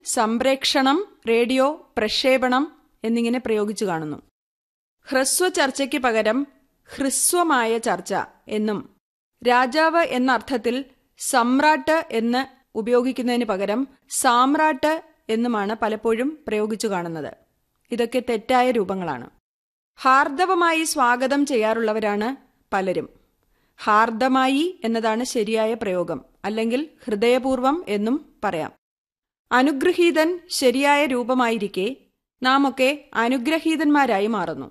സംപ്രേക്ഷണം റേഡിയോ പ്രക്ഷേപണം എന്നിങ്ങനെ പ്രയോഗിച്ചു കാണുന്നു ഹ്രസ്വ ചർച്ചയ്ക്ക് പകരം ഹ്രസ്വമായ ചർച്ച എന്നും രാജാവ് എന്ന അർത്ഥത്തിൽ സമ്രാട്ട് എന്ന് ഉപയോഗിക്കുന്നതിന് പകരം സാമ്രാട്ട് എന്നുമാണ് പലപ്പോഴും പ്രയോഗിച്ചു കാണുന്നത് ഇതൊക്കെ തെറ്റായ രൂപങ്ങളാണ് ഹാർദവമായി സ്വാഗതം ചെയ്യാറുള്ളവരാണ് പലരും ഹാർദമായി എന്നതാണ് ശരിയായ പ്രയോഗം അല്ലെങ്കിൽ ഹൃദയപൂർവം എന്നും പറയാം അനുഗ്രഹീതൻ ശരിയായ രൂപമായിരിക്കെ നാം ഒക്കെ അനുഗ്രഹീതന്മാരായി മാറുന്നു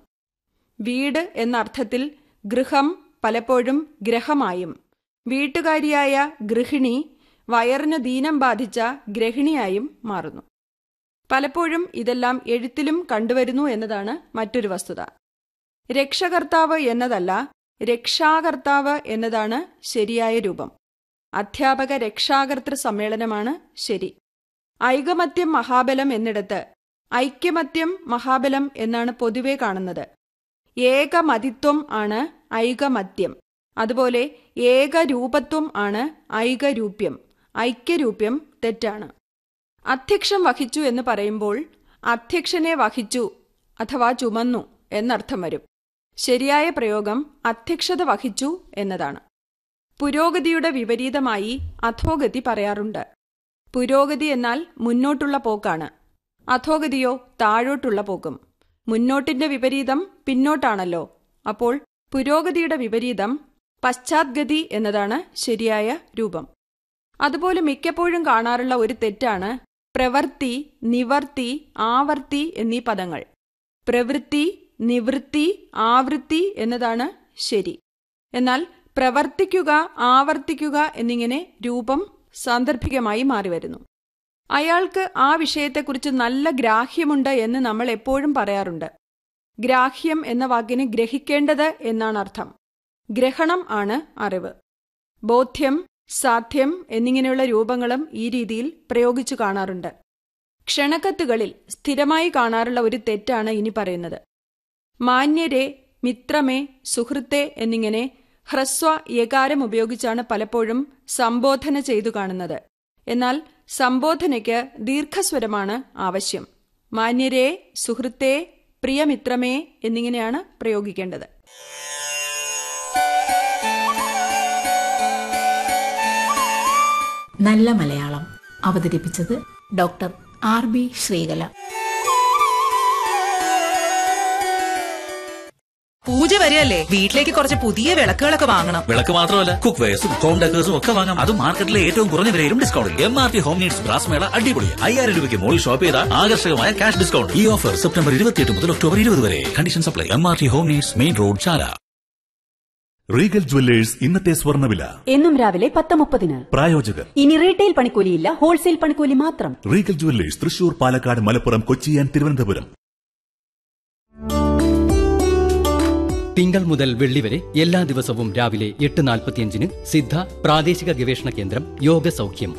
വീട് എന്ന അർത്ഥത്തിൽ ഗൃഹം പലപ്പോഴും ഗ്രഹമായും വീട്ടുകാരിയായ ഗൃഹിണി വയറിന് ദീനം ബാധിച്ച ഗ്രഹിണിയായും മാറുന്നു പലപ്പോഴും ഇതെല്ലാം എഴുത്തിലും കണ്ടുവരുന്നു എന്നതാണ് മറ്റൊരു വസ്തുത രക്ഷകർത്താവ് എന്നതല്ല രക്ഷാകർത്താവ് എന്നതാണ് ശരിയായ രൂപം അധ്യാപക രക്ഷാകർത്തൃ സമ്മേളനമാണ് ശരി ഐകമത്യം മഹാബലം എന്നിടത്ത് ഐക്യമത്യം മഹാബലം എന്നാണ് പൊതുവെ കാണുന്നത് ഏകമതിത്വം ആണ് ഐകമത്യം അതുപോലെ ഏകരൂപത്വം ആണ് ഐകരൂപ്യം ഐക്യരൂപ്യം തെറ്റാണ് അധ്യക്ഷം വഹിച്ചു എന്ന് പറയുമ്പോൾ അധ്യക്ഷനെ വഹിച്ചു അഥവാ ചുമന്നു എന്നർത്ഥം വരും ശരിയായ പ്രയോഗം അധ്യക്ഷത വഹിച്ചു എന്നതാണ് പുരോഗതിയുടെ വിപരീതമായി അധോഗതി പറയാറുണ്ട് പുരോഗതി എന്നാൽ മുന്നോട്ടുള്ള പോക്കാണ് അധോഗതിയോ താഴോട്ടുള്ള പോക്കും മുന്നോട്ടിന്റെ വിപരീതം പിന്നോട്ടാണല്ലോ അപ്പോൾ പുരോഗതിയുടെ വിപരീതം പശ്ചാത്ഗതി എന്നതാണ് ശരിയായ രൂപം അതുപോലെ മിക്കപ്പോഴും കാണാറുള്ള ഒരു തെറ്റാണ് പ്രവൃത്തി നിവർത്തി ആവർത്തി എന്നീ പദങ്ങൾ പ്രവൃത്തി നിവൃത്തി ആവൃത്തി എന്നതാണ് ശരി എന്നാൽ പ്രവർത്തിക്കുക ആവർത്തിക്കുക എന്നിങ്ങനെ രൂപം സാന്ദർഭികമായി മാറിവരുന്നു അയാൾക്ക് ആ വിഷയത്തെക്കുറിച്ച് നല്ല ഗ്രാഹ്യമുണ്ട് എന്ന് നമ്മൾ എപ്പോഴും പറയാറുണ്ട് ഗ്രാഹ്യം എന്ന വാക്കിന് ഗ്രഹിക്കേണ്ടത് എന്നാണ് അർത്ഥം ഗ്രഹണം ആണ് അറിവ് ബോധ്യം സാധ്യം എന്നിങ്ങനെയുള്ള രൂപങ്ങളും ഈ രീതിയിൽ പ്രയോഗിച്ചു കാണാറുണ്ട് ക്ഷണക്കത്തുകളിൽ സ്ഥിരമായി കാണാറുള്ള ഒരു തെറ്റാണ് ഇനി പറയുന്നത് മാന്യരെ മിത്രമേ സുഹൃത്തെ എന്നിങ്ങനെ ഹ്രസ്വ യകാരം ഉപയോഗിച്ചാണ് പലപ്പോഴും സംബോധന ചെയ്തു കാണുന്നത് എന്നാൽ സംബോധനയ്ക്ക് ദീർഘസ്വരമാണ് ആവശ്യം മാന്യരെ സുഹൃത്തെ പ്രിയമിത്രമേ എന്നിങ്ങനെയാണ് പ്രയോഗിക്കേണ്ടത് നല്ല മലയാളം അവതരിപ്പിച്ചത് doctor R B Sreekala Pooja വരെയല്ലേ വീട്ടിലേക്ക് കുറച്ച് പുതിയ വിളക്കുകളൊക്കെ വാങ്ങണം വിളക്ക് മാത്രമല്ല കുക്ക് വെയർസും ഹോം ഡെക്കേഴ്സും ഒക്കെ വാങ്ങാം അതും മാർക്കറ്റിലെ ഏറ്റവും കുറഞ്ഞ വിലയിലും discount M R T home needs brass മേള അടിപൊളി അയ്യായിരം രൂപയ്ക്ക് മുകളിൽ ഷോപ്പ് ചെയ്താൽ ആകർഷകമായ ക്യാഷ് ഡിസ്കൗണ്ട് ഈ ഓഫർ സെപ്റ്റംബർ ഇരുപത്തിയെട്ട് മുതൽ ഒക്ടോബർ ഇരുപത് വരെ condition apply M R T home needs main road Chala Regal jewellers ഇന്നത്തെ സ്വർണ്ണവില എന്നും രാവിലെ പത്ത് മുപ്പതിന് പ്രായോജകർ ഇനി റീറ്റെയിൽ പണിക്കൂലിയില്ല ഹോൾസെയിൽ പണിക്കൂലി മാത്രം Regal jewellers Thrissur Palakkad Malappuram Kochi and Thiruvananthapuram തിങ്കൾ മുതൽ വെള്ളി വരെ എല്ലാ ദിവസവും രാവിലെ എട്ട് നാൽപ്പത്തിയഞ്ചിന് സിദ്ധ പ്രാദേശിക ഗവേഷണ കേന്ദ്രം യോഗ സൗഖ്യം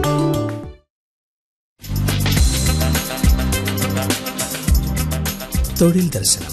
തൊഴിൽ ദർശനം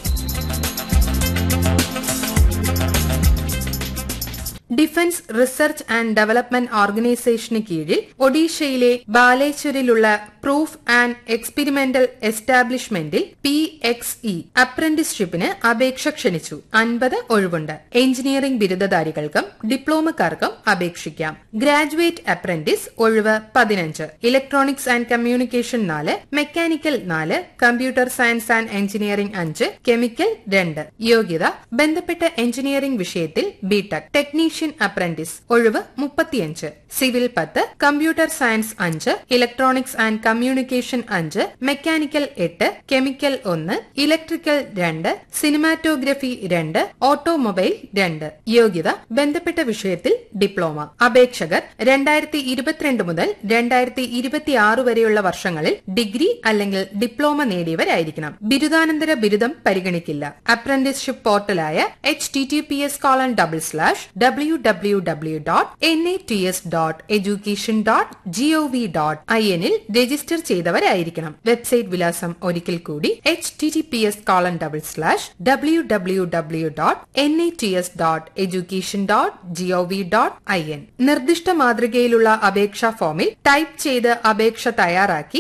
ഡിഫൻസ് റിസർച്ച് ആൻഡ് ഡെവലപ്മെന്റ് ഓർഗനൈസേഷന് കീഴിൽ ഒഡീഷയിലെ ബാലേശ്വരിലുള്ള പ്രൂഫ് ആൻഡ് എക്സ്പെരിമെന്റൽ എസ്റ്റാബ്ലിഷ്മെന്റിൽ പി എക്സ് ഇ അപ്രന്റിസ്ഷിപ്പിന് അപേക്ഷ ക്ഷണിച്ചു അൻപത് ഒഴിവുണ്ട് എഞ്ചിനീയറിംഗ് ബിരുദധാരികൾക്കും ഡിപ്ലോമക്കാർക്കും അപേക്ഷിക്കാം ഗ്രാജുവേറ്റ് അപ്രന്റിസ് ഒഴിവ് പതിനഞ്ച് ഇലക്ട്രോണിക്സ് ആൻഡ് കമ്മ്യൂണിക്കേഷൻ നാല് മെക്കാനിക്കൽ നാല് കമ്പ്യൂട്ടർ സയൻസ് ആൻഡ് എഞ്ചിനീയറിംഗ് അഞ്ച് കെമിക്കൽ രണ്ട് യോഗ്യത ബന്ധപ്പെട്ട എഞ്ചിനീയറിംഗ് വിഷയത്തിൽ ബിടെക് ടെക്നീഷ്യൻ അപ്രന്റിസ് ഒഴിവ് മുപ്പത്തിയഞ്ച് സിവിൽ പത്ത് കമ്പ്യൂട്ടർ സയൻസ് അഞ്ച് ഇലക്ട്രോണിക്സ് ആൻഡ് കമ്മ്യൂണിക്കേഷൻ അഞ്ച് മെക്കാനിക്കൽ എട്ട് കെമിക്കൽ ഒന്ന് ഇലക്ട്രിക്കൽ രണ്ട് സിനിമാറ്റോഗ്രഫി രണ്ട് ഓട്ടോമൊബൈൽ രണ്ട് യോഗ്യത ബന്ധപ്പെട്ട വിഷയത്തിൽ ഡിപ്ലോമ അപേക്ഷകർ രണ്ടായിരത്തി ഇരുപത്തിരണ്ട് മുതൽ രണ്ടായിരത്തി ഇരുപത്തിയാറ് വരെയുള്ള വർഷങ്ങളിൽ ഡിഗ്രി അല്ലെങ്കിൽ ഡിപ്ലോമ നേടിയവരായിരിക്കണം ബിരുദാനന്തര ബിരുദം പരിഗണിക്കില്ല അപ്രന്റീസ്ഷിപ്പ് പോർട്ടലായ H T T P S colon double slash W W W W dot N I T S dot education dot G O V dot I എന്നിൽ രജിസ്റ്റർ ചെയ്തവരായിരിക്കണം വെബ്സൈറ്റ് വിലാസം ഒരിക്കൽ കൂടി H T T P S colon double slash W W W dot N I T S dot education dot G O V dot I N നിർദ്ദിഷ്ട മാതൃകയിലുള്ള അപേക്ഷാ ഫോമിൽ type ചെയ്ത് അപേക്ഷ തയ്യാറാക്കി